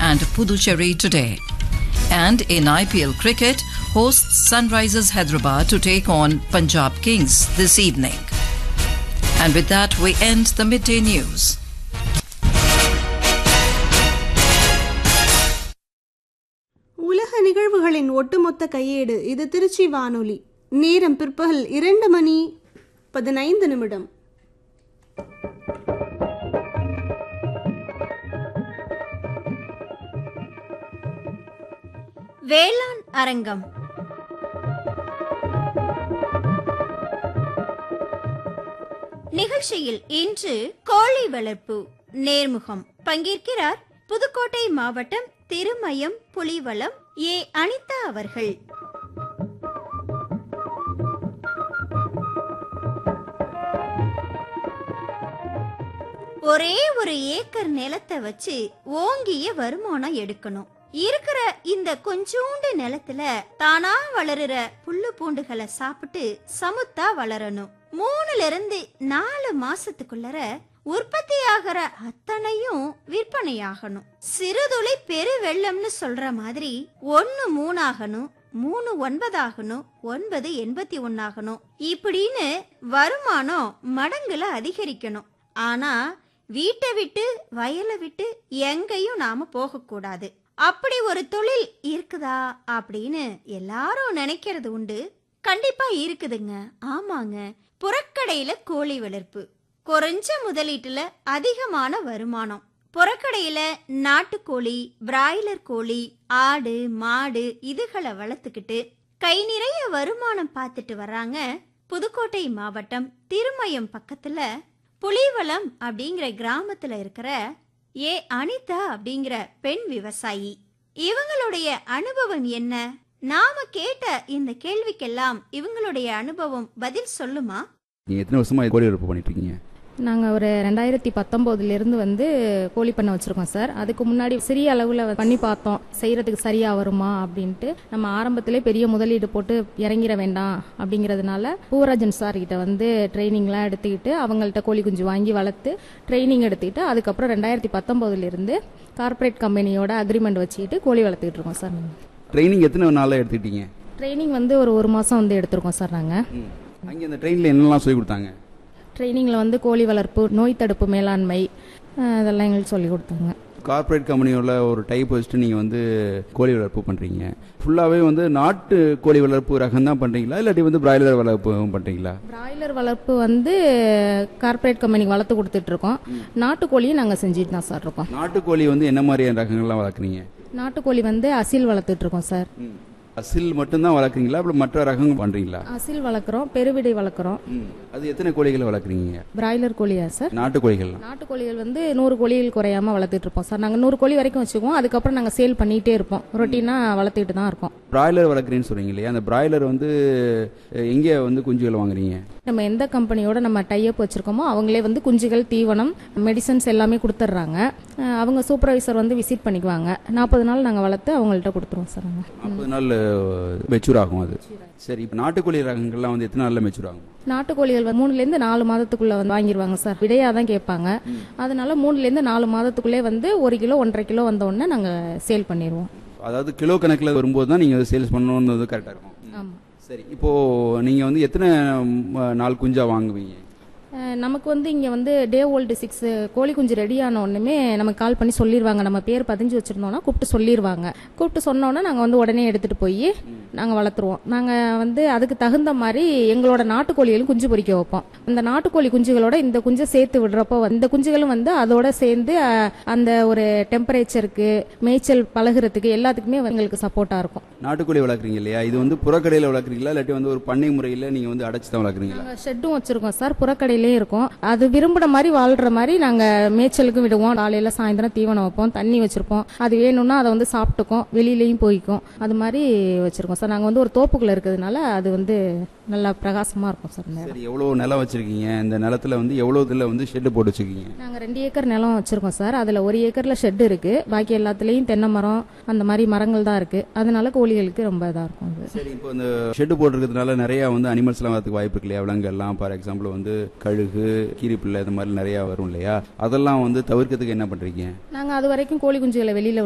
and Puducherry today. And in IPL cricket, hosts Sunrisers Hyderabad to take on Punjab Kings this evening. And with that, we end the midday news. உலக நிகழ்வுகளின் ஒட்டுமொத்த கையேடு இது திருச்சி வானொலி நேரம் பிற்பகல் இரண்டு மணி பதினைந்து நிமிடம் வேளாண் அரங்கம் நிகழ்ச்சியில் இன்று கோழி வளர்ப்பு நேர்முகம் பங்கேற்கிறார் புதுக்கோட்டை மாவட்டம் திருமயம் புலிவளம் ஏ அனிதா அவர்கள் ஒரே ஒரு ஏக்கர் நிலத்தை வச்சு ஓங்கிய வருமானம் எடுக்கணும் இருக்கிற இந்த கொஞ்சூண்டு நிலத்துல தானா வளருற புல்லு பூண்டுகளை சாப்பிட்டு சமுத்தா வளரணும் மூணுல இருந்து நாலு மாசத்துக்குள்ளர உற்பத்தி ஆகிற அத்தனையும் விற்பனையாகணும் சிறுதுளி பெரு வெள்ளம்னு சொல்ற மாதிரி ஒன்னு மூணாகணும் மூணு ஒன்பதாகணும் ஒன்பது எண்பத்தி ஒன்னாகணும் இப்படின்னு வருமானம் மடங்குல அதிகரிக்கணும் ஆனா வீட்டை விட்டு வயலை விட்டு எங்கேயும் நாம போகக்கூடாது அப்படி ஒரு தொழில் இருக்குதா அப்படின்னு எல்லாரும் நினைக்கிறது உண்டு கண்டிப்பா இருக்குதுங்க ஆமாங்க புறக்கடையில கோழி வளர்ப்பு குறைஞ்ச முதலீட்டுல அதிகமான வருமானம் புறக்கடையில நாட்டுக்கோழி பிராய்லர் கோழி ஆடு மாடு இதுகளை வளர்த்துக்கிட்டு கை நிறைய வருமானம் பார்த்துட்டு வர்றாங்க புதுக்கோட்டை மாவட்டம் திருமயம் பக்கத்துல புலிவளம் அப்படிங்கிற கிராமத்துல இருக்கிற ஏ அனிதா அப்படிங்கிற பெண் விவசாயி இவங்களுடைய அனுபவம் என்ன நாம கேட்ட இந்த கேள்விக்கெல்லாம் இவங்களுடைய அனுபவம் பதில் சொல்லுமா நீங்கள் எத்தனை வருஷமாக கோழி வளர்ப்பு பண்ணிட்டு இருக்கீங்க நாங்கள் ஒரு ரெண்டாயிரத்தி பத்தொம்போதுலேருந்து வந்து கோழி பண்ணை வச்சுருக்கோம் சார் அதுக்கு முன்னாடி சிறிய அளவில் பண்ணி பார்த்தோம் செய்கிறதுக்கு சரியாக வருமா அப்படின்ட்டு நம்ம ஆரம்பத்திலே பெரிய முதலீடு போட்டு இறங்கிட வேண்டாம் அப்படிங்கிறதுனால பூவராஜன் சார் கிட்ட வந்து ட்ரைனிங்லாம் எடுத்துக்கிட்டு அவங்கள்ட்ட கோழி குஞ்சு வாங்கி வளர்த்து ட்ரைனிங் எடுத்துக்கிட்டு அதுக்கப்புறம் ரெண்டாயிரத்தி பத்தொம்போதுலேருந்து கார்ப்பரேட் கம்பெனியோட அக்ரிமெண்ட் வச்சுக்கிட்டு கோழி வளர்த்துக்கிட்டு இருக்கோம் சார் நாங்கள் ட்ரைனிங் எத்தனை நாளில் எடுத்துக்கிட்டீங்க ட்ரைனிங் வந்து ஒரு ஒரு மாதம் வந்து எடுத்திருக்கோம் சார் நாங்கள் அங்கே அந்த ட்ரெயினில் என்னெல்லாம் சொல்லி கொடுத்தாங்க ட்ரைனிங்கில் வந்து கோழி வளர்ப்பு நோய் தடுப்பு மேலாண்மை அஹ், அதெல்லாம் எங்களுக்கு சொல்லி கொடுத்தாங்க கார்ப்பரேட் கம்பெனியோட ஒரு டைப் வச்சுட்டு நீங்கள் வந்து கோழி வளர்ப்பு பண்ணுறீங்க ஃபுல்லாகவே வந்து நாட்டு கோழி வளர்ப்பு ரகம் தான் பண்ணுறீங்களா இல்லாட்டி வந்து பிராய்லர் வளர்ப்பு பண்ணுறீங்களா பிராய்லர் வளர்ப்பு வந்து கார்ப்பரேட் கம்பெனிக்கு வளர்த்து கொடுத்துட்டு இருக்கோம் நாட்டுக்கோழியும் நாங்கள் செஞ்சுட்டு தான் சார் இருக்கோம் நாட்டுக்கோழி வந்து என்ன மாதிரியான ரகங்கள்லாம் வளர்க்குறீங்க நாட்டுக்கோழி வந்து அசில் வளர்த்துட்டு இருக்கோம் சார் அசில் மட்டும்தான் வளர்க்குறீங்களா அப்புறம் மற்ற ரகங்கள் பண்ணுறீங்களா அசில் வளர்க்குறோம் பெருவிடை வளர்க்குறோம் அது எத்தனை கோழிகளை வளர்க்குறீங்க பிராய்லர் கோழியா சார் நாட்டுக்கோழிகள்லாம் நாட்டுக்கோழிகள் வந்து நூறு கோழிகள் குறையாம வளர்த்துட்டு இருப்போம் சார் நாங்கள் நூறு கோழி வரைக்கும் வச்சுக்குவோம் அதுக்கப்புறம் நாங்கள் சேல் பண்ணிகிட்டே இருப்போம் ரொட்டீனாக வளர்த்துக்கிட்டு தான் இருக்கோம் பிராய்லர் வளர்க்குறேன்னு சொல்றீங்க இல்லையா அந்த பிராய்லர் வந்து அஹ், எங்கே வந்து குஞ்சுகளை வாங்குறீங்க நம்ம எந்த கம்பெனியோட நம்ம டைப் வச்சிருக்கோமோ அவங்களே வந்து குஞ்சுகள் தீவனம் மெடிசன்ஸ் எல்லாமே கொடுத்துட்றாங்க அஹ் அவங்க சூப்பர்வைசர் வந்து விசிட் பண்ணிக்குவாங்க நாற்பது நாள் நாங்கள் வளர்த்து அவங்கள்ட்ட கொடுத்துருவோம் சார் நாங்கள் நாற்பது நாள் மெச்சூர் ஆகும் அது சரி இப்போ நாட்டுக்கோழி ரகங்கள்லாம் வந்து எத்தனை நாளில் மெச்சூர் ஆகும் நாட்டுக்கோழிகள் வந்து மூணுலேருந்து நாலு மாதத்துக்குள்ள வந்து வாங்கிடுவாங்க சார் விடையாக தான் கேட்பாங்க அதனால மூணுலேருந்து நாலு மாதத்துக்குள்ளே வந்து ஒரு கிலோ ஒன்றரை கிலோ வந்த உடனே நாங்கள் சேல் பண்ணிடுவோம் அதாவது கிலோ கணக்கில் வரும்போது தான் நீங்கள் சேல்ஸ் பண்ணணுன்றது கரெக்டாக இருக்கும் ஆமாம் சரி இப்போது நீங்கள் வந்து எத்தனை ம், நாள் குஞ்சா வாங்குவீங்க அஹ் நமக்கு வந்து இங்கே வந்து டே ஓல்டு சிக்ஸ் கோழி குஞ்சு ரெடி ஆன உடனே நமக்கு கால் பண்ணி சொல்லிடுவாங்க நம்ம பேர் பதிஞ்சு வச்சிருந்தோம்னா கூப்பிட்டு சொல்லிடுவாங்க கூப்பிட்டு சொன்னோன்னே நாங்கள் வந்து உடனே எடுத்துகிட்டு போய் நாங்கள் வளர்த்துருவோம் நாங்கள் வந்து அதுக்கு தகுந்த மாதிரி எங்களோட நாட்டுக்கோழிகளும் குஞ்சு பொரிக்க வைப்போம் இந்த நாட்டுக்கோழி குஞ்சுகளோட இந்த குஞ்சை சேர்த்து விடுறப்போ வந்து- இந்த குஞ்சுகளும் வந்து அதோட சேர்ந்து அஹ், அந்த ஒரு டெம்பரேச்சருக்கு மேய்ச்சல் பழகுறதுக்கு எல்லாத்துக்குமே எங்களுக்கு சப்போர்ட்டாக இருக்கும் நாட்டுக்கோழி வளர்க்குறீங்க இல்லையா இது வந்து புறக்கடையில் வளர்க்குறீங்களா இல்லாட்டி வந்து ஒரு பண்ணை முறையில் நீங்கள் வந்து அடைச்சி தான் வளர்க்குறீங்களா நாங்கள் ஷெட்டும் வச்சிருக்கோம் சார் புறக்கடையிலே இருக்கும் அது விரும்புற மாதிரி வாழ்ற மாதிரி நாங்கள் மேய்ச்சலுக்கு விடுவோம் காலையில் சாயந்தரம் தீவனம் வைப்போம் தண்ணி வச்சிருப்போம் அது வேணும்னா அதை வந்து சாப்பிட்டுக்கும் வெளியிலயும் போய்க்கும் அது மாதிரி வச்சிருக்கோம் சார் நாங்கள் வந்து ஒரு தோப்புக்குள்ள இருக்கிறதுனால அது வந்து நல்லா பிரகாசமாக இருக்கும் சார் இந்த சரி எவ்வளோ நிலம் வச்சுருக்கீங்க இந்த நிலத்துல வந்து எவ்வளோ இதில் வந்து ஷெட்டு போட்டு வச்சுருக்கீங்க நாங்கள் ரெண்டு ஏக்கர் நிலம் வச்சிருக்கோம் சார் அதில் ஒரு ஏக்கரில் ஷெட் இருக்கு பாக்கி எல்லாத்துலேயும் தென்னை மரம் அந்த மாதிரி மரங்கள் தான் இருக்கு அதனால கோழிகளுக்கு ரொம்ப இதாக இருக்கும் அது சரி இப்போ இந்த ஷெட்டு போட்டிருக்கிறதுனால நிறைய வந்து அனிமல்ஸ்லாம் வரதுக்கு வாய்ப்பு இருக்கு இல்லையா விலங்குகள்லாம் ஃபார் எக்ஸாம்பிள் வந்து கழுகு கீரிப்பிள்ளை இது மாதிரி நிறைய வரும் இல்லையா அதெல்லாம் வந்து தவிர்க்கிறதுக்கு என்ன பண்றீங்க நாங்கள் அது வரைக்கும் கோழி குஞ்சுகளை வெளியில்